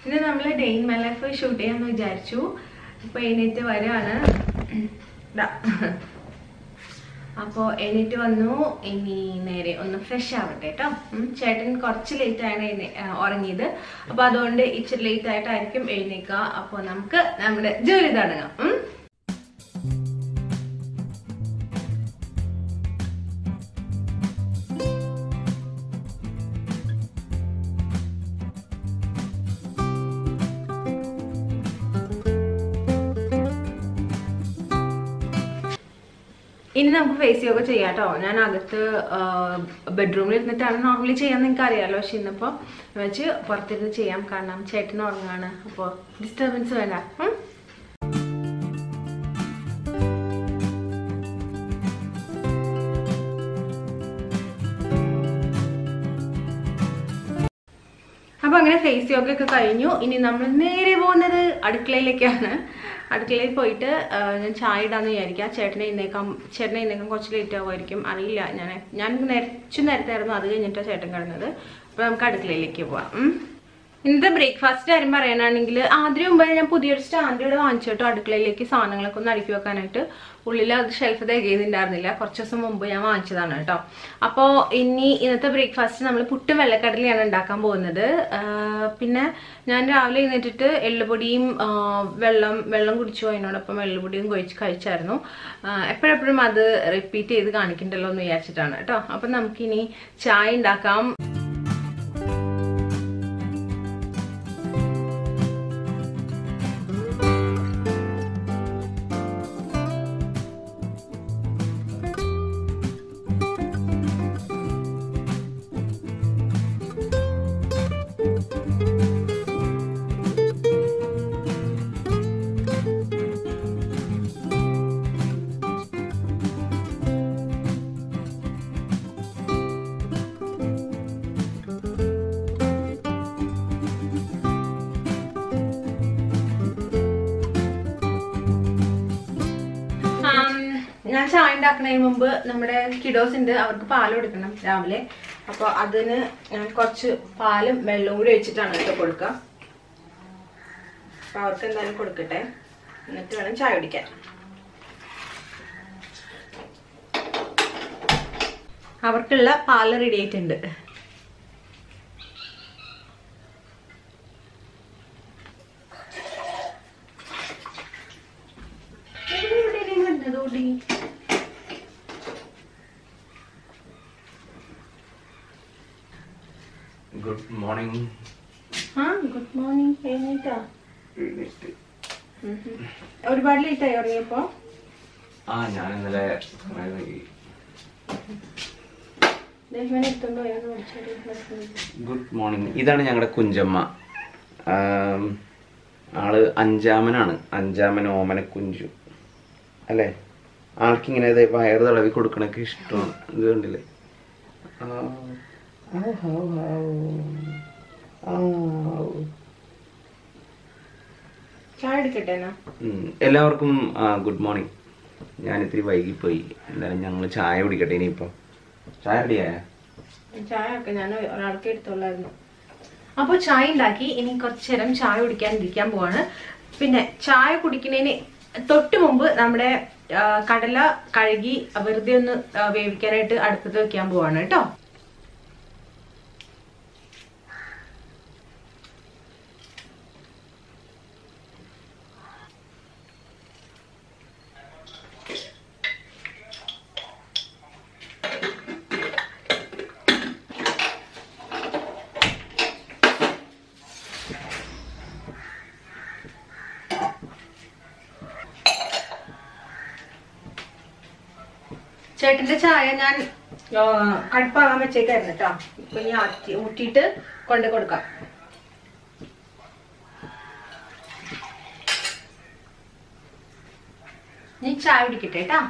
ഇന്ന് നമ്മൾ day in my life shoot ചെയ്യാന്ന് വിചാരിച്ചു ഇപ്പൊ എണീറ്റ് വരാണ് ദാ. അപ്പോ എണീറ്റ് വന്നു ഇനി നേരെ ഒന്ന് ഫ്രഷ് ആവട്ടെ കേട്ടോ ഉം, ചേട്ടൻ കുറച്ച് ലേറ്റ് ആണ് എഴുന്നേ- ആ, ഉറങ്ങിയത് അപ്പൊ അതുകൊണ്ട് ഇച്ചിരി ലേറ്റ് ആയിട്ടായിരിക്കും എഴുന്നേക്കുക അപ്പൊ നമുക്ക് നമ്മുടെ ജോലി തുടങ്ങാം ഉം. ഇനി നമുക്ക് ഫേസ് യോഗ ചെയ്യാം കേട്ടോ ഞാൻ അകത്ത് ബെഡ്റൂമിൽ ഇരുന്നിട്ടാണ് നോർമലി ചെയ്യാൻ നിങ്ങൾക്ക് അറിയാലോ പക്ഷെ ഇന്നിപ്പോൾ വെച്ച് പുറത്തിരുന്ന് ചെയ്യാം കാരണം ചേട്ടൻ ഉറങ്ങാണ് അപ്പോൾ ഡിസ്റ്റർബൻസ് വേണ്ട ഉം? അപ്പൊ അങ്ങനെ ഫേസ് യോഗ ഒക്കെ കഴിഞ്ഞു ഇനി നമ്മൾ നേരെ പോകുന്നത് അടുക്കളയിലേക്കാണ് അടുക്കളയിൽ പോയിട്ട് ആ, ഞാൻ ചായ ഇടാന്ന് വിചാരിക്കാം ചേട്ടനെ ഇന്നേക്കാം ചേട്ടനെ ഇന്നേക്കാം കുറച്ച് ലേറ്റ് ആവുമായിരിക്കും അറിയില്ല ഞാൻ ഞാൻ നേരച്ചു നേരത്തെ ആയിരുന്നു അത് കഴിഞ്ഞിട്ടാണ് ചേട്ടൻ കിടന്നത് അപ്പൊ നമുക്ക് അടുക്കളയിലേക്ക് പോവാം ഉം. ഇന്നത്തെ ബ്രേക്ക്ഫാസ്റ്റ് കാര്യം പറയാനാണെങ്കിൽ ആദ്യം മുമ്പേ ഞാൻ പുതിയൊരു സ്റ്റാൻഡ് ഇവിടെ വാങ്ങിച്ചു കേട്ടോ അടുക്കളയിലേക്ക് സാധനങ്ങളൊക്കെ ഒന്ന് അടുക്കി വെക്കാനായിട്ട് ഉള്ളിൽ അത് ഷെൽഫ് തികയുന്നുണ്ടായിരുന്നില്ല കുറച്ച് ദിവസം മുമ്പ് ഞാൻ വാങ്ങിച്ചതാണ് കേട്ടോ അപ്പോൾ ഇനി ഇന്നത്തെ ബ്രേക്ക്ഫാസ്റ്റ് നമ്മൾ പുട്ടും വെള്ളക്കടലയാണ് ഉണ്ടാക്കാൻ പോകുന്നത് ആ, പിന്നെ ഞാൻ രാവിലെ എഴുന്നേറ്റിട്ട് എള്ളുപൊടിയും ആ, വെള്ളം വെള്ളം കുടിച്ചു അതിനോടൊപ്പം എള്ളുപൊടിയും കഴിച്ച് കഴിച്ചായിരുന്നു ആ, എപ്പോഴെപ്പോഴും അത് റിപ്പീറ്റ് ചെയ്ത് കാണിക്കണ്ടല്ലോ എന്ന് വിചാരിച്ചിട്ടാണ് കേട്ടോ അപ്പം നമുക്കിനി ചായ ഉണ്ടാക്കാം ആം, ഞാൻ ചായ ഉണ്ടാക്കുന്നതിന് മുമ്പ് നമ്മുടെ കിഡോസ് ഉണ്ട് അവർക്ക് പാൽ കൊടുക്കണം രാവിലെ അപ്പൊ അതിന് ഞാൻ കുറച്ച് പാലും വെള്ളവും കൂടി ഒഴിച്ചിട്ടാണ് കേട്ടോ കൊടുക്കുക അപ്പൊ അവർക്ക് എന്തായാലും കൊടുക്കട്ടെ എന്നിട്ട് വേണം ചായ കുടിക്കാൻ അവർക്കുള്ള പാല് റെഡി ആയിട്ടുണ്ട് എവിടെയെങ്കിലും കണ്ടതോടി ഗുഡ് മോർണിംഗ് ആ ഗുഡ് മോർണിംഗ് എഴുന്നേറ്റാ ഒരുപാട് ലേറ്റ് ആയി ഉറങ്ങിയപ്പോ ആ ഞാൻ ഇന്നലെ കുറേ വൈകി ദേഹം എടുത്തോണ്ട് പോയാന്ന് വിളിച്ചോടി ഗുഡ് മോർണിംഗ് ഇതാണ് ഞങ്ങളുടെ കുഞ്ചമ്മ ആം, ആള് അഞ്ചാമനാണ് അഞ്ചാമൻ ഓമന കുഞ്ചു അല്ലേ ആൾക്കിങ്ങനെ ഇത് വയറ് തടവി കൊടുക്കണൊക്കെ ഇഷ്ടമാണ് ഇത് കണ്ടില്ലേ ആ, ഹാവ്, ഹാവ്, ഹാവ്. ആവ്. ചായ എടുക്കട്ടെ എന്നാ ഉം. എല്ലാവർക്കും ഗുഡ് മോർണിംഗ് ഞാൻ ഇത്തിരി വൈകിപ്പോയി എന്തായാലും ഞങ്ങൾ ചായ കുടിക്കട്ടെ ഇനിയിപ്പോൾ ചായ റെഡിയായ ചായ ഒക്കെ ഞാൻ ഒരാൾക്ക് എടുത്തോളായിരുന്നു അപ്പൊ ചായ ഉണ്ടാക്കി ഇനി കുറച്ചു നേരം ചായ കുടിക്കാൻ ഇരിക്കാൻ പോവാണ് പിന്നെ ചായ കുടിക്കുന്നതിന് തൊട്ട് മുമ്പ് നമ്മുടെ ആ, കടല കഴുകി വെറുതെ ഒന്ന് ആ, വേവിക്കാനായിട്ട് അടുപ്പത്ത് വെക്കാൻ പോവാണ് കേട്ടോ ചേട്ടന്റെ ചായ ഞാൻ ആ, കടുപ്പാകാൻ വെച്ചേക്കായിരുന്നു കേട്ടോ ഇപ്പൊ ഇനി ആറ്റി ഊറ്റിയിട്ട് കൊണ്ട് കൊടുക്കാം നീ ചായ കുടിക്കട്ടെ കേട്ടാ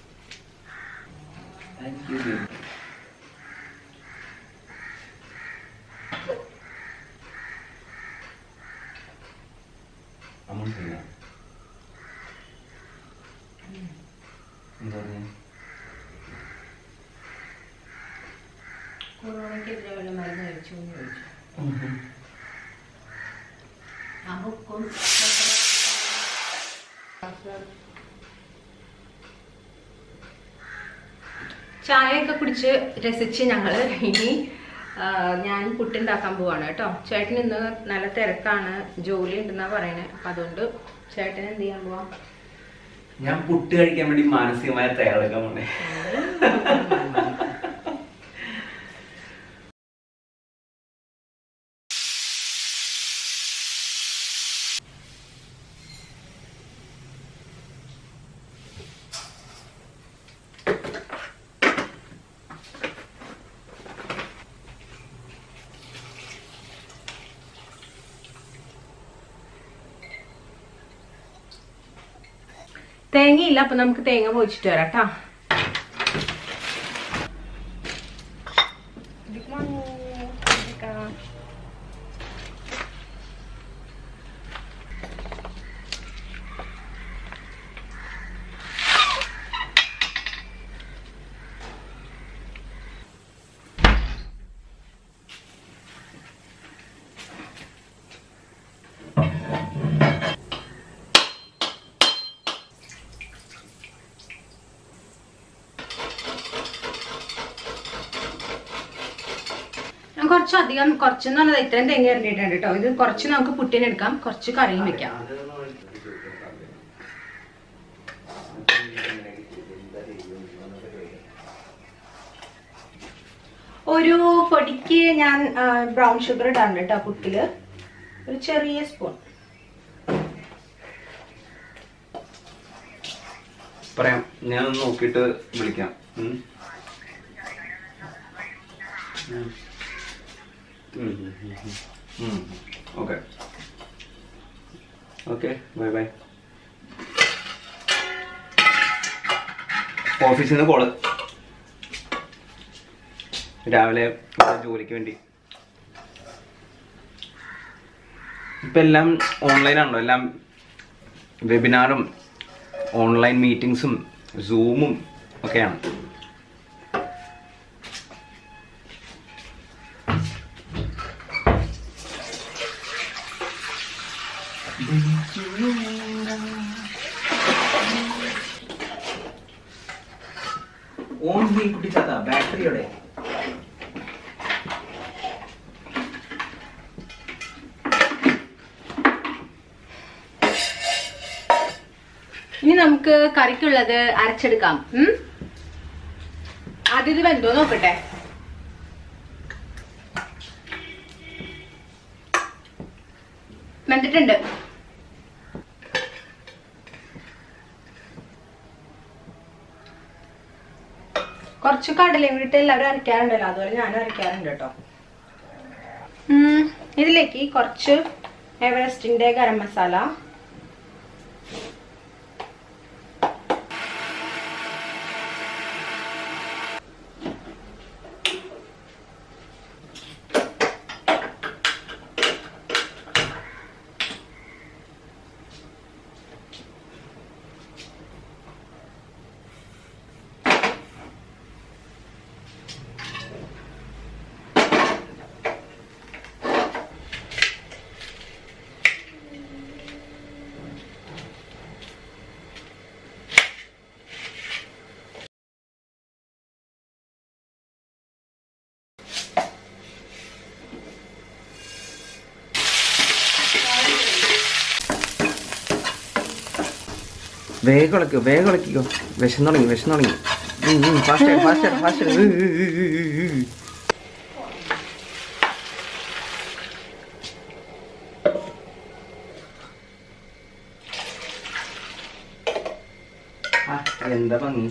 എന്താ കൊറോണയ്ക്കെതിരെ വല്ല മരുന്ന് കഴിച്ചു എന്ന് ചോദിച്ചു ചായയൊക്കെ കുടിച്ച് രസിച്ച് ഞങ്ങൾ ഇനി ആ, ഞാൻ പുട്ടുണ്ടാക്കാൻ പോവാണ് കേട്ടോ ചേട്ടൻ ഇന്ന് നല്ല തിരക്കാണ് ജോലി ഉണ്ടെന്നാ പറയണേ അപ്പം അതുകൊണ്ട് ചേട്ടൻ എന്ത് ചെയ്യാൻ പോവാ ഞാൻ പുട്ട് കഴിക്കാൻ വേണ്ടി മാനസികമായ തയ്യാറെടുക്കാൻ പോണേ തേങ്ങയില്ല അപ്പം നമുക്ക് തേങ്ങ പൊച്ചിട്ട് വരാം കേട്ടോ ഞാൻ കുറച്ചധികം കുറച്ചെന്ന് പറഞ്ഞത് ഇത്രയും തേങ്ങ ഇറങ്ങിയിട്ടുണ്ട് കേട്ടോ ഇത് കുറച്ച് നമുക്ക് പുട്ടിനെടുക്കാം കുറച്ച് കറിയും വെക്കാം ഒരു പൊടിക്ക് ഞാൻ ബ്രൗൺ ഷുഗർ ഇടാറുണ്ട് കേട്ടോ പുട്ടില് ഒരു ചെറിയ സ്പൂൺ പറയാം ഞാൻ ഒന്ന് നോക്കിയിട്ട് വിളിക്കാം ഓക്കെ ഓക്കെ ബൈ ബൈ ഓഫീസിൽ നിന്ന് കോള് രാവിലെ ഇവിടെ ജോലിക്ക് വേണ്ടി ഇപ്പം എല്ലാം ഓൺലൈനാണല്ലോ എല്ലാം വെബിനാറും ഓൺലൈൻ മീറ്റിംഗ്സും സൂമും ഒക്കെയാണ് ഓൺ ചെയ്ത് പിടിച്ചാ ബാറ്ററിയോടെ ഇനി നമുക്ക് കറിക്കുള്ളത് അരച്ചെടുക്കാം ഉം? ആദ്യം ഇത് വെന്തോ നോക്കട്ടെ വെന്തിട്ടുണ്ട് കുറച്ച് കടലയും കൂടിയിട്ട് എല്ലാവരും അരയ്ക്കാറുണ്ടല്ലോ അതുപോലെ ഞാനും അരയ്ക്കാറുണ്ട് കേട്ടോ ഉം, ഇതിലേക്ക് കുറച്ച് എവറസ്റ്റിന്റെ ഗരം മസാല വേഗം ഇളക്കോ വേഗം ഇളക്കിക്കോ വിശന്ന് തുടങ്ങി വിശന്ന് തുടങ്ങി ഫാസ്റ്റ് ഫാസ്റ്റ് ഫാസ്റ്റ് എന്താ ഭംഗി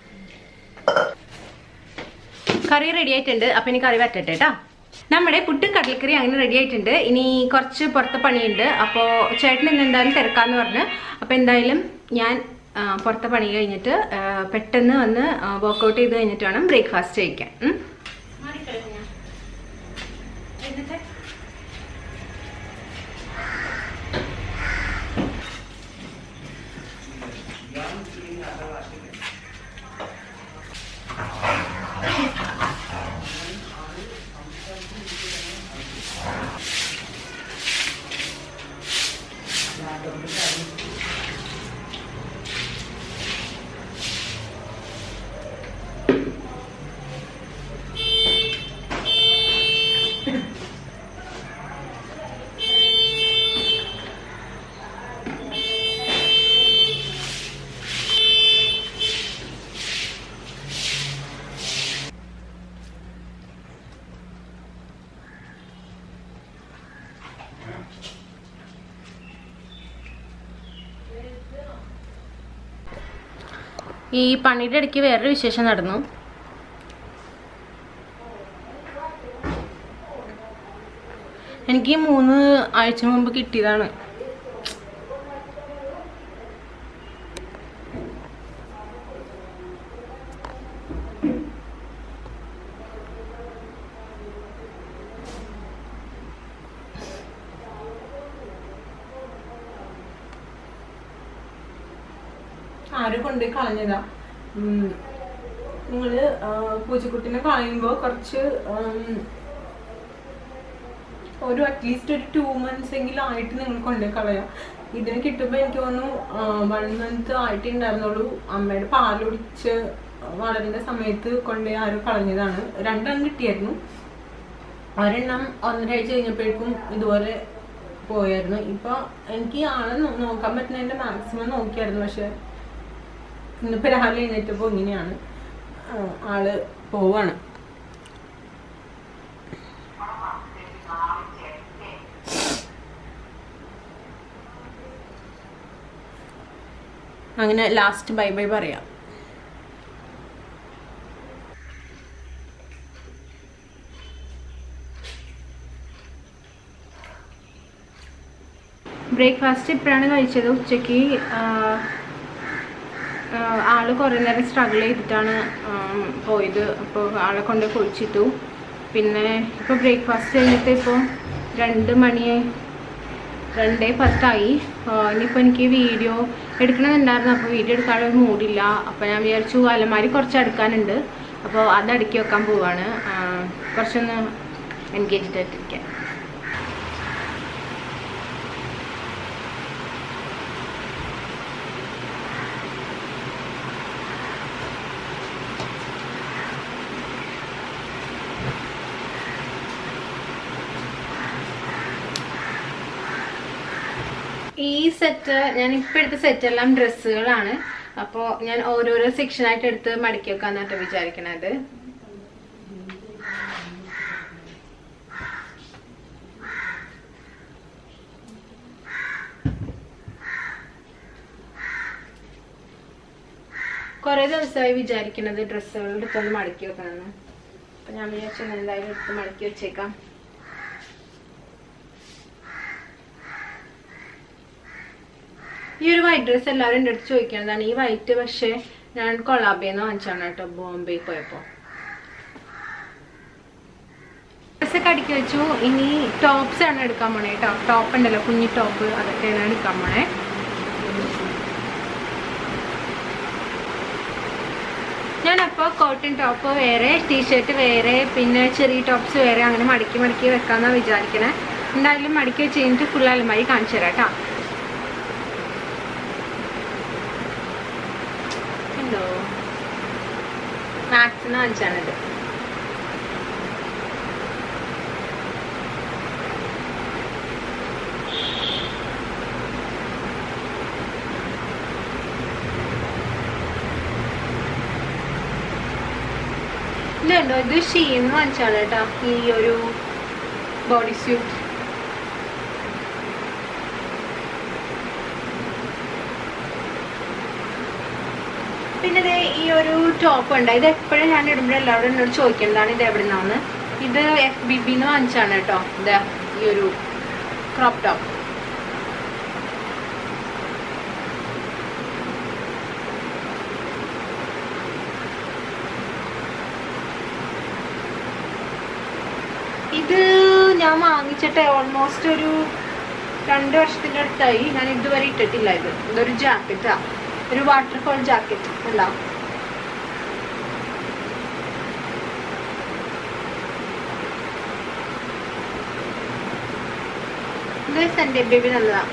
കറി റെഡി ആയിട്ടുണ്ട് അപ്പൊ ഇനി കറി വറ്റട്ടെ കേട്ടോ നമ്മുടെ പുട്ടും കടലക്കറി അങ്ങനെ റെഡി ആയിട്ടുണ്ട് ഇനി കുറച്ച് പുറത്തെ പണിയുണ്ട് അപ്പോൾ ചേട്ടൻ ഇന്ന് എന്തായാലും തിരക്കാന്ന് പറഞ്ഞു അപ്പോൾ എന്തായാലും ഞാൻ ആ, പുറത്തെ പണി കഴിഞ്ഞിട്ട് ആ, പെട്ടെന്ന് വന്ന് വർക്കൗട്ട് ചെയ്ത് കഴിഞ്ഞിട്ട് വേണം ബ്രേക്ക്ഫാസ്റ്റ് കഴിക്കാൻ ഉം? ഈ പണിയുടെ ഇടയ്ക്ക് വേറൊരു വിശേഷം നടന്നു എനിക്ക് മൂന്ന് ആഴ്ച മുമ്പ് കിട്ടിയതാണ് ആര് കൊണ്ടുപോയി കളഞ്ഞതാ ഉം. നിങ്ങള് ആ, പൂച്ചക്കുട്ടിനെ കളയുമ്പോ കുറച്ച് ഉം, ഒരു അറ്റ്ലീസ്റ്റ് ഒരു ടു മന്ത്സ് എങ്കിലും ആയിട്ട് നിങ്ങൾ കൊണ്ടുപോയി കളയാം ഇതിന് കിട്ടുമ്പോൾ എനിക്ക് തോന്നുന്നു വൺ മന്ത് ആയിട്ടുണ്ടായിരുന്നുള്ളൂ അമ്മയുടെ പാലൊടിച്ച് വളരുന്ന സമയത്ത് കൊണ്ടുപോയി ആരും കളഞ്ഞതാണ് രണ്ടെണ്ണം കിട്ടിയായിരുന്നു ഒരെണ്ണം ഒന്നര ആഴ്ച കഴിഞ്ഞപ്പോഴേക്കും ഇതുപോലെ പോയായിരുന്നു ഇപ്പൊ എനിക്ക് ആളെ നോ- നോക്കാൻ പറ്റുന്നതിന്റെ മാക്സിമം നോക്കിയായിരുന്നു പക്ഷെ ഇന്നിപ്പോ രാവിലെ എഴുന്നേറ്റപ്പോ ഇങ്ങനെയാണ് ആ, ആള് പോവാണ് അങ്ങനെ ലാസ്റ്റ് ബൈ ബൈ പറയാം ബ്രേക്ക്ഫാസ്റ്റ് ഇപ്പോഴാണ് കഴിച്ചത് ഉച്ചയ്ക്ക് ആള് കുറേ നേരം സ്ട്രഗിൾ ചെയ്തിട്ടാണ് ആം, പോയത് അപ്പോൾ ആളെ കൊണ്ട് കുഴിച്ചിട്ടു പിന്നെ ഇപ്പോൾ ബ്രേക്ക്ഫാസ്റ്റ് കഴിഞ്ഞിട്ട് ഇപ്പോൾ രണ്ട് മണി രണ്ടേ പത്തായി ആ, ഇനിയിപ്പോൾ എനിക്ക് വീഡിയോ എടുക്കണമെന്നുണ്ടായിരുന്നു അപ്പോൾ വീഡിയോ എടുക്കാനുള്ള മൂടില്ല അപ്പോൾ ഞാൻ വിചാരിച്ചു അലമാരി കുറച്ച് എടുക്കാനുണ്ട് അപ്പോൾ അത് അടുക്കി വെക്കാൻ പോവാണ് ആ, കുറച്ചൊന്ന് എൻഗേജ്ഡ് ആയിട്ടിരിക്കാൻ ഈ സെറ്റ് ഞാൻ ഇപ്പൊ എടുത്ത സെറ്റ് എല്ലാം ഡ്രസ്സുകളാണ് അപ്പോൾ ഞാൻ ഓരോരോ സെക്ഷൻ ആയിട്ട് എടുത്ത് മടക്കി വെക്കാന്നായിട്ട് വിചാരിക്കണത് കുറെ ദിവസമായി വിചാരിക്കണത് ഡ്രസ്സുകൾ എടുത്തൊന്ന് മടക്കി വെക്കണമെന്ന് അപ്പൊ ഞാൻ വിചാരിച്ചു ഇന്ന് എന്തായാലും എടുത്ത് മടക്കി വെച്ചേക്കാം ഈ ഒരു വൈറ്റ് ഡ്രസ്സ് എല്ലാവരും എൻ്റെ അടുത്ത് ചോദിക്കുന്നതാണ് ഈ വൈറ്റ് പക്ഷേ ഞാൻ കൊളാബിന്ന് വാങ്ങിച്ചാണ് കേട്ടോ ബോംബെ പോയപ്പോ ഡ്രസ്സൊക്കെ അടുക്കി വെച്ചു ഇനി ടോപ്സ് ആണ് എടുക്കാൻ പോണേ കേട്ടോ ടോപ്പ് ഉണ്ടല്ലോ കുഞ്ഞി ടോപ്പ് അതൊക്കെയാണ് എടുക്കാൻ പോണേ ഞാനപ്പോൾ കോട്ടൺ ടോപ്പ് വേറെ ടീഷർട്ട് വേറെ പിന്നെ ചെറിയ ടോപ്സ് വേറെ അങ്ങനെ മടക്കി മടക്കി വെക്കാന്നാ വിചാരിക്കണേ എന്തായാലും മടക്കി വെച്ച് കഴിഞ്ഞിട്ട് ഫുൾ അലമാരി കാണിച്ചു തരാം കേട്ടോ ഉണ്ടോ മാക്സിന് വാങ്ങിച്ചാണിത് ഇതുണ്ടോ ഇത് ഷീന്ന് വാങ്ങിച്ചാണ് കേട്ടോ ഈ ഒരു ബോഡി സ്യൂട്ട് പിന്നെ ദേ ഈ ഒരു ടോപ്പ് ഉണ്ട് ഇത് എപ്പോഴും ഞാൻ ഇടുമ്പോൾ എല്ലാവരും എന്നോട് ചോദിക്കുന്നതാണ് ഇത് എവിടെ നിന്നാണ് ഇത് എഫ് ബി ബിന്ന് വാങ്ങിച്ചാണ് കേട്ടോ ഇത് ഈ ഒരു ക്രോപ്പ് ടോപ്പ് ഇത് ഞാൻ വാങ്ങിച്ചിട്ട് ഓൾമോസ്റ്റ് ഒരു രണ്ട് വർഷത്തിന്റെ അടുത്തായി ഞാൻ ഇതുവരെ ഇട്ടിട്ടില്ല ഇത് ഇതൊരു ജാക്കറ്റാ ഒരു വാട്ടർഫോൾ ജാക്കറ്റ് അല്ല ഇത് സെന്റെ ബേബി നല്ലതാ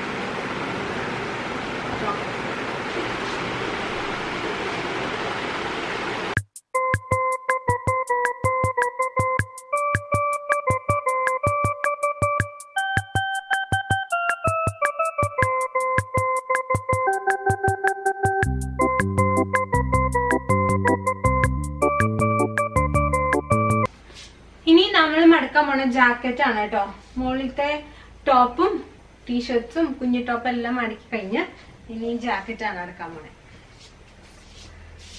ഇനി നമ്മൾ മടക്കാൻ പോണ ജാക്കറ്റ് ആണ് കേട്ടോ മുകളിലത്തെ ടോപ്പും ടീഷർട്സും കുഞ്ഞു ടോപ്പും എല്ലാം മടക്കി കഴിഞ്ഞ് ഇനി ജാക്കറ്റ് ആണ് മടക്കാൻ പോണേ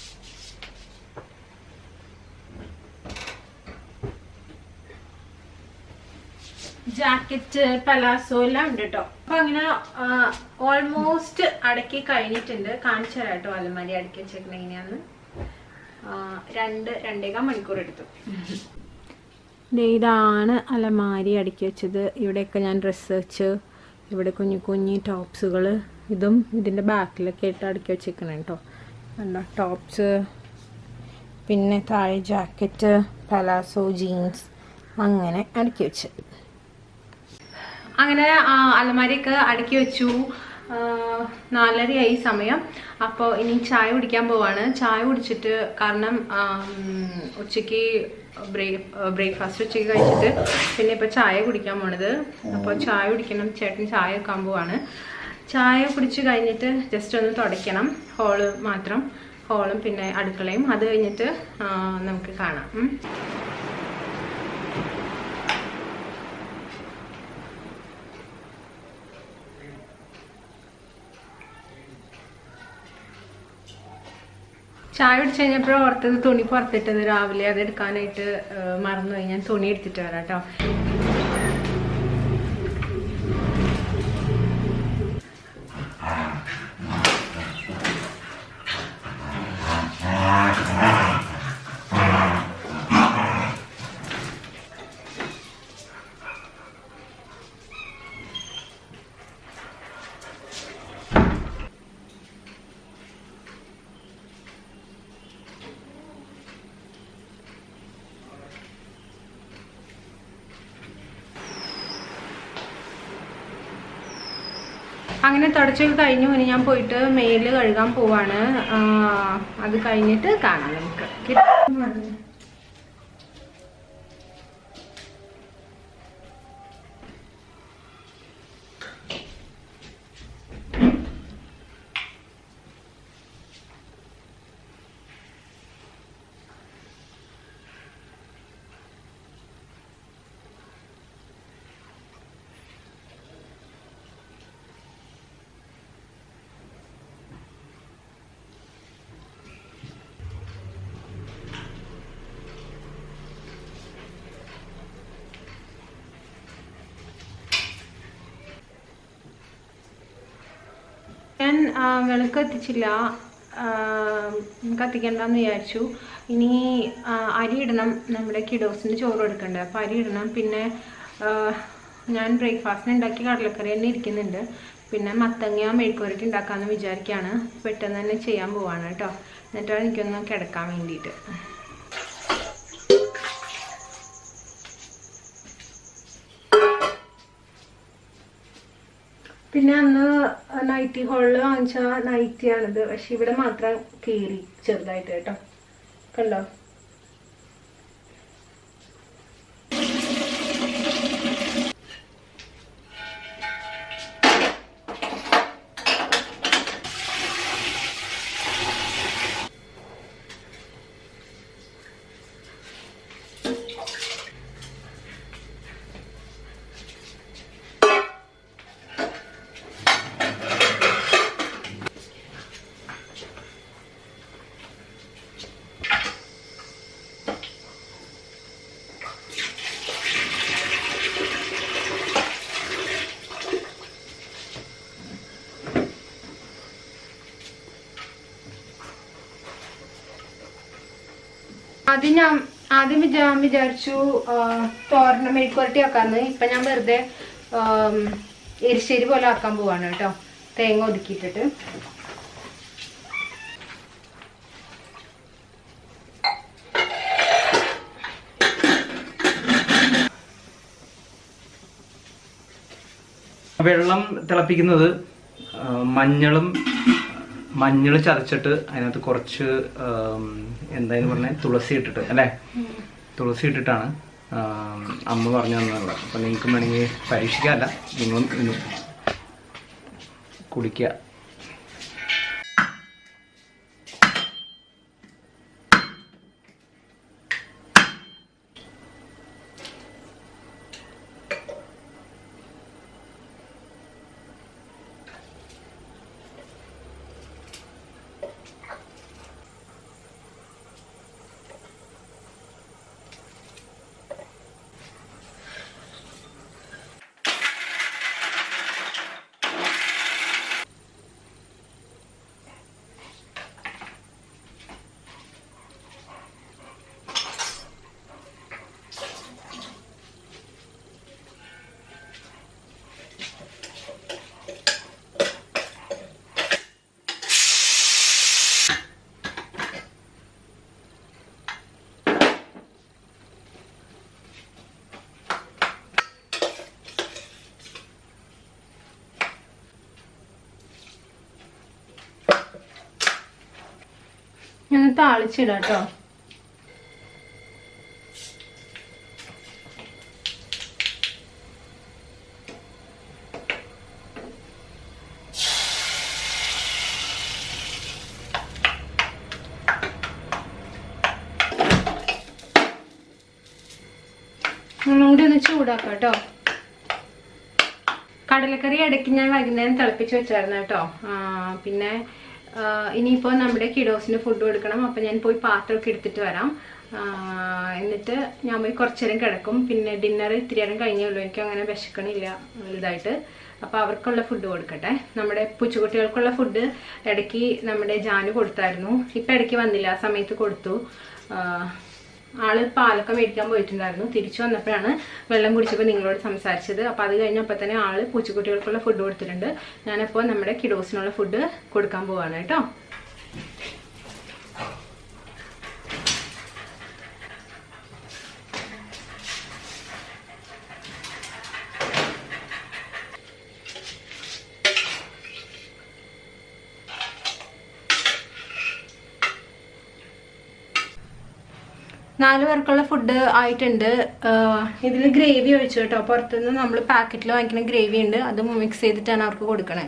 ജാക്കറ്റ് പലാസോ എല്ലാം ഉണ്ട് കേട്ടോ അപ്പൊ അങ്ങനെ ഓൾമോസ്റ്റ് അടക്കി കഴിഞ്ഞിട്ടുണ്ട് കാണിച്ചു തരാം കേട്ടോ അലമാരി അടക്കി വെച്ചേക്കണ എങ്ങനെയാന്ന് ആ, രണ്ട് രണ്ടേകാൽ മണിക്കൂർ എടുത്തു ദേ ഇതാണ് അലമാരി അടുക്കി വെച്ചത് ഇവിടെയൊക്കെ ഞാൻ ഡ്രസ്സ് വെച്ച് ഇവിടെ കുഞ്ഞു കുഞ്ഞു ടോപ്സുകൾ ഇതും ഇതിൻ്റെ ബാക്കിലൊക്കെ ഇട്ട് അടുക്കി വെച്ചേക്കണം കേട്ടോ കണ്ടോ ടോപ്സ് പിന്നെ താഴെ ജാക്കറ്റ് പലാസോ ജീൻസ് അങ്ങനെ അടുക്കി വെച്ച് അങ്ങനെ ആ, അലമാരിയൊക്കെ അടുക്കി വെച്ചു ആ, നാലരയായി സമയം അപ്പോൾ ഇനി ചായ കുടിക്കാൻ പോവാണ് ചായ കുടിച്ചിട്ട് കാരണം ആം, ഉച്ചയ്ക്ക് ബ്രേക്ക് ബ്രേക്ക്ഫാസ്റ്റ് ഉച്ചയ്ക്ക് കഴിച്ചിട്ട് പിന്നെ ഇപ്പോൾ ചായ കുടിക്കാൻ പോണത് അപ്പോൾ ചായ കുടിക്കണം ചേട്ടൻ ചായ വെക്കാൻ പോവാണ് ചായ കുടിച്ച് കഴിഞ്ഞിട്ട് ജസ്റ്റ് ഒന്ന് തുടയ്ക്കണം ഹോള് മാത്രം ഹോളും പിന്നെ അടുക്കളയും അത് കഴിഞ്ഞിട്ട് ആ, നമുക്ക് കാണാം ഉം. ചായ കുടിച്ച് കഴിഞ്ഞപ്പോൾ ഓർത്തത് തുണി പുറത്തിട്ടത് രാവിലെ അത് എടുക്കാനായിട്ട് ആ, മറന്നുപോയി ഞാൻ തുണി എടുത്തിട്ട് വരാം കേട്ടോ അങ്ങനെ തുടച്ചൊക്കെ കഴിഞ്ഞു ഇനി ഞാൻ പോയിട്ട് മെയില് കഴുകാൻ പോവാണ് ആ, അത് കഴിഞ്ഞിട്ട് കാണാം നമുക്ക് ഞാൻ ആ, വിളക്ക് കത്തിച്ചില്ല ആ, കത്തിക്കണ്ടെന്ന് വിചാരിച്ചു ഇനി ആ, അരി ഇടണം നമ്മുടെ കിഡോസിന് ചോറ് എടുക്കണ്ടേ അപ്പോൾ അരി ഇടണം പിന്നെ ആ, ഞാൻ ബ്രേക്ക്ഫാസ്റ്റിന് ഉണ്ടാക്കിയ കടലക്കറി തന്നെ ഇരിക്കുന്നുണ്ട് പിന്നെ മത്തങ്ങ മെഴുക്കുവരട്ടി ഉണ്ടാക്കാമെന്ന് വിചാരിക്കുകയാണ് പെട്ടെന്ന് തന്നെ ചെയ്യാൻ പോവാണ് കേട്ടോ എന്നിട്ടാണ് എനിക്കൊന്ന് കിടക്കാൻ വേണ്ടിയിട്ട് പിന്നെ അന്ന് നൈറ്റി ഹോളിൽ വാങ്ങിച്ച നൈറ്റിയാണിത് പക്ഷെ ഇവിടെ മാത്രം കീറി ചെറുതായിട്ട് കേട്ടോ കണ്ടോ ആദ്യം ഞാൻ ആദ്യം വിചാ വിചാരിച്ചു ആ, തോരന മെഴുക്കുവരട്ടി ആക്കാന്ന് ഇപ്പൊ ഞാൻ വെറുതെ ആം, എരിശ്ശേരി പോലെ ആക്കാൻ പോവാണ് കേട്ടോ തേങ്ങ ഒതുക്കിയിട്ടിട്ട് വെള്ളം തിളപ്പിക്കുന്നത് ആ, മഞ്ഞളും മഞ്ഞൾ ചതച്ചിട്ട് അതിനകത്ത് കുറച്ച് ആം, എന്തായാലും പറഞ്ഞ തുളസി ഇട്ടിട്ട് അല്ലേ തുളസി ഇട്ടിട്ടാണ് ആം, അമ്മ പറഞ്ഞു തന്നുള്ളത് അപ്പം നിങ്ങൾക്ക് വേണമെങ്കിൽ പരീക്ഷിക്കാമല്ല നിങ്ങളും ഇന്ന് കുടിക്കുക മുറിച്ചിടാം കേട്ടോ ഒന്നും കൂടി ഒന്ന് ചൂടാക്കാം കേട്ടോ കടലക്കറി ഇടയ്ക്ക് ഞാൻ വൈകുന്നേരം തിളപ്പിച്ച് വെച്ചായിരുന്നു കേട്ടോ ആ, പിന്നെ ആ, ഇനിയിപ്പോൾ നമ്മുടെ കിഡോസിന് ഫുഡ് കൊടുക്കണം അപ്പം ഞാൻ പോയി പാത്രമൊക്കെ എടുത്തിട്ട് വരാം ആ, എന്നിട്ട് ഞാൻ പോയി കുറച്ച് നേരം കിടക്കും പിന്നെ ഡിന്നർ ഇത്തിരി നേരം കഴിഞ്ഞുള്ളൂ എനിക്ക് അങ്ങനെ വിശക്കണില്ല വലുതായിട്ട് അപ്പോൾ അവർക്കുള്ള ഫുഡ് കൊടുക്കട്ടെ നമ്മുടെ പൂച്ചക്കുട്ടികൾക്കുള്ള ഫുഡ് ഇടയ്ക്ക് നമ്മുടെ ജാനു കൊടുത്തായിരുന്നു ഇപ്പം ഇടയ്ക്ക് വന്നില്ല ആ സമയത്ത് കൊടുത്തു ആ, ആള് പാലൊക്കെ മേടിക്കാൻ പോയിട്ടുണ്ടായിരുന്നു തിരിച്ചു വന്നപ്പോഴാണ് വെള്ളം കുടിച്ചപ്പോൾ നിങ്ങളോട് സംസാരിച്ചത് അപ്പോൾ അത് കഴിഞ്ഞപ്പോൾ തന്നെ ആള് പൂച്ചക്കുട്ടികൾക്കുള്ള ഫുഡ് കൊടുത്തിട്ടുണ്ട് ഞാനപ്പോൾ നമ്മുടെ കിഡോസിനുള്ള ഫുഡ് കൊടുക്കാൻ പോവാണ് കേട്ടോ നാല് പേർക്കുള്ള ഫുഡ് ആയിട്ടുണ്ട് ഇതിൽ ഗ്രേവി ഒഴിച്ചു കേട്ടോ പുറത്തുനിന്ന് നമ്മൾ പാക്കറ്റിൽ വാങ്ങിക്കുന്ന ഗ്രേവി ഉണ്ട് അത് മിക്സ് ചെയ്തിട്ടാണ് അവർക്ക് കൊടുക്കണേ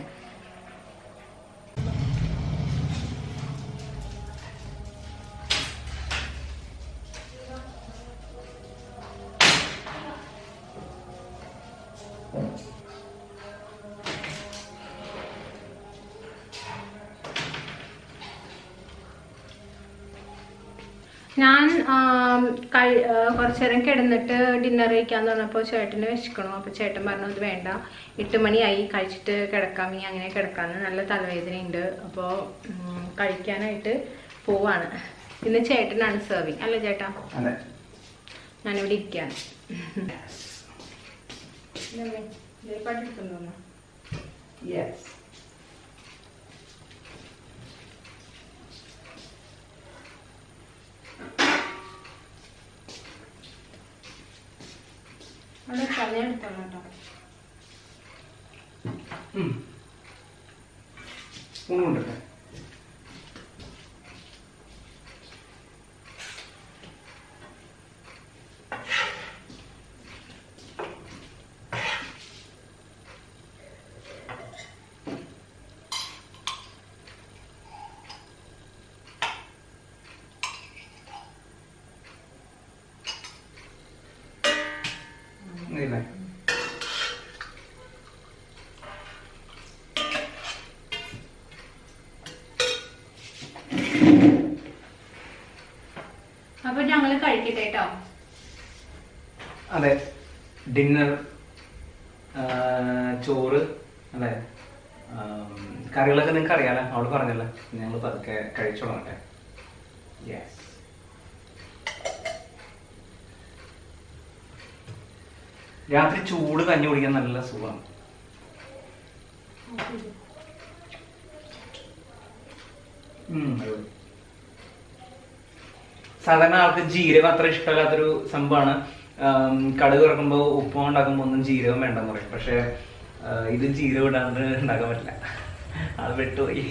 ഞാൻ ആം, കഴി- ആ, കുറച്ച് നേരം കിടന്നിട്ട് ഡിന്നർ കഴിക്കാന്ന് പറഞ്ഞപ്പോൾ ചേട്ടന് വിശക്കണു അപ്പോൾ ചേട്ടൻ പറഞ്ഞു ഇത് വേണ്ട എട്ട് മണിയായി കഴിച്ചിട്ട് കിടക്കാം നീ അങ്ങനെ കിടക്കാന്ന് നല്ല തലവേദനയുണ്ട് അപ്പോൾ കഴിക്കാനായിട്ട് പോവാണ് ഇന്ന് ചേട്ടനാണ് സെർവിങ് അല്ലേ ചേട്ടാ അതെ ഞാനിവിടെ ഇരിക്കുകയാണ് ഇതമ്മേ, ഇതിൽ പാട്ടെടുക്കുന്നുണ്ടോ? യെസ് അവിടെ വെച്ചാൽ ഞാൻ എടുത്തോളാം കേട്ടോ സ്പൂൺ കൊണ്ടിട്ടെ ഇല്ലേ അപ്പൊ ഞങ്ങള് കഴിക്കട്ടെ കേട്ടോ അതെ ഡിന്നർ ചോറ് അതെ ആം, കറികളൊക്കെ നിങ്ങൾക്ക് അറിയാലോ അവള് പറഞ്ഞല്ലോ ഞങ്ങൾ പതുക്കെ കഴിച്ചോളാം കേട്ടെ യെസ് രാത്രി ചൂട് കഞ്ഞി കുടിക്കാൻ നല്ല സുഖമാണ് ഉം, അടിപൊളി. സാധാരണ ആൾക്ക് ജീരകം അത്ര ഇഷ്ടമല്ലാത്തൊരു സംഭവമാണ് ആം, കടുക് ഇറക്കുമ്പോൾ ഉപ്പ് ഉണ്ടാക്കുമ്പോൾ ഒന്നും ജീരകം വേണ്ടെന്ന് പറയും പക്ഷെ ആ, ഇത് ജീരകം ഇടാണ്ട് ഉണ്ടാക്കാൻ പറ്റില്ല അത് വിട്ടുപോയി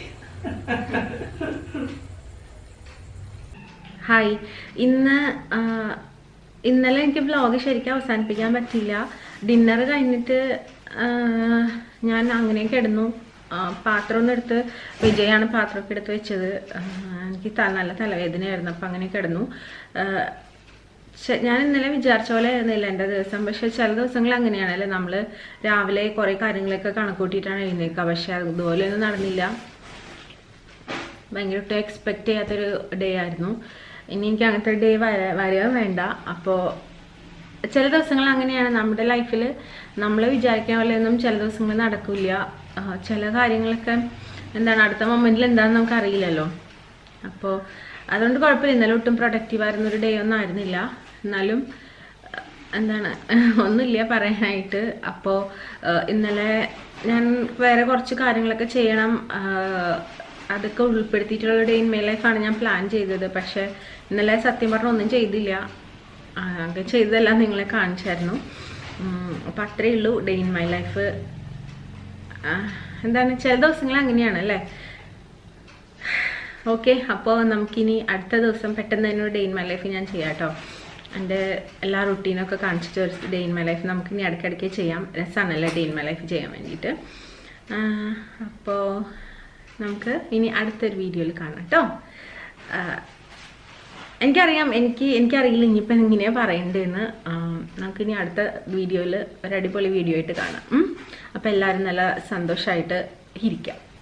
ഹായ് ഇന്ന് ആ, ഇന്നലെ എനിക്ക് വ്ലോഗ് ശരിക്കും അവസാനിപ്പിക്കാൻ പറ്റില്ല ഡിന്നർ കഴിഞ്ഞിട്ട് ആ, ഞാൻ അങ്ങനെ കിടന്നു ആ, പാത്രം ഒന്ന് എടുത്ത് വിജയാണ് പാത്രമൊക്കെ എടുത്ത് വെച്ചത് ആ, എനിക്ക് ത- നല്ല തലവേദനയായിരുന്നു അപ്പം അങ്ങനെ കിടന്നു ആ, ശ- ഞാൻ ഇന്നലെ വിചാരിച്ച പോലെ ആയിരുന്നില്ല എൻ്റെ ദിവസം പക്ഷെ ചില ദിവസങ്ങൾ അങ്ങനെയാണല്ലേ നമ്മൾ രാവിലെ കുറേ കാര്യങ്ങളൊക്കെ കണക്കൂട്ടിയിട്ടാണ് എഴുന്നേൽക്കുക പക്ഷെ അതുപോലെയൊന്നും നടന്നില്ല ഭയങ്കരമായിട്ട് എക്സ്പെക്ട് ചെയ്യാത്തൊരു ഡേ ആയിരുന്നു ഇനി എനിക്ക് അങ്ങനത്തെ ഡേ വര വരിക വേണ്ട അപ്പോൾ ചില ദിവസങ്ങൾ അങ്ങനെയാണ് നമ്മുടെ ലൈഫിൽ നമ്മൾ വിചാരിക്കുന്ന പോലെയൊന്നും ചില ദിവസങ്ങൾ നടക്കില്ല ചില കാര്യങ്ങളൊക്കെ എന്താണ് അടുത്ത മൊമെൻറ്റിൽ എന്താണെന്ന് നമുക്ക് അറിയില്ലല്ലോ അപ്പോൾ അതുകൊണ്ട് കുഴപ്പമില്ല ഇന്നലെ ഒട്ടും പ്രൊഡക്റ്റീവ് ആയിരുന്ന ഒരു ഡേ ഒന്നും ആയിരുന്നില്ല എന്നാലും അഹ് എന്താണ് ഒന്നുമില്ല പറയാനായിട്ട് അപ്പോൾ ഇന്നലെ ഞാൻ വേറെ കുറച്ച് കാര്യങ്ങളൊക്കെ ചെയ്യണം ആഹ് അതൊക്കെ ഉൾപ്പെടുത്തിയിട്ടുള്ള ഡേ ഇൻ മൈ ലൈഫാണ് ഞാൻ പ്ലാൻ ചെയ്തത് പക്ഷേ ഇന്നലെ സത്യം പറഞ്ഞ ഒന്നും ചെയ്തില്ല ആകെ ചെയ്തതെല്ലാം നിങ്ങളെ കാണിച്ചായിരുന്നു അപ്പം അത്രയേ ഉള്ളൂ ഡേ ഇൻ മൈ ലൈഫ് എന്താണ് ചില ദിവസങ്ങൾ അങ്ങനെയാണ് അല്ലേ ഓക്കെ അപ്പോൾ നമുക്കിനി അടുത്ത ദിവസം പെട്ടെന്ന് തന്നെ ഒരു ഡേ ഇൻ മൈ ലൈഫ് ഞാൻ ചെയ്യാം കേട്ടോ എൻ്റെ എല്ലാ റുട്ടീനൊക്കെ കാണിച്ചിട്ട് ഒരു ഡേ ഇൻ മൈ ലൈഫ് നമുക്കിനി ഇടയ്ക്കിടയ്ക്ക് ചെയ്യാം രസമാണല്ലേ ഡേ ഇൻ മൈ ലൈഫ് ചെയ്യാൻ വേണ്ടിയിട്ട് അപ്പോൾ നമുക്ക് ഇനി അടുത്തൊരു വീഡിയോയിൽ കാണാം കേട്ടോ എനിക്കറിയാം എനിക്ക് എനിക്കറിയില്ല ഇനിയിപ്പം എങ്ങനെയാണ് പറയേണ്ടതെന്ന് നമുക്കിനി അടുത്ത വീഡിയോയിൽ ഒരു അടിപൊളി വീഡിയോ ആയിട്ട് കാണാം അപ്പോൾ എല്ലാവരും നല്ല സന്തോഷമായിട്ട് ഇരിക്കാം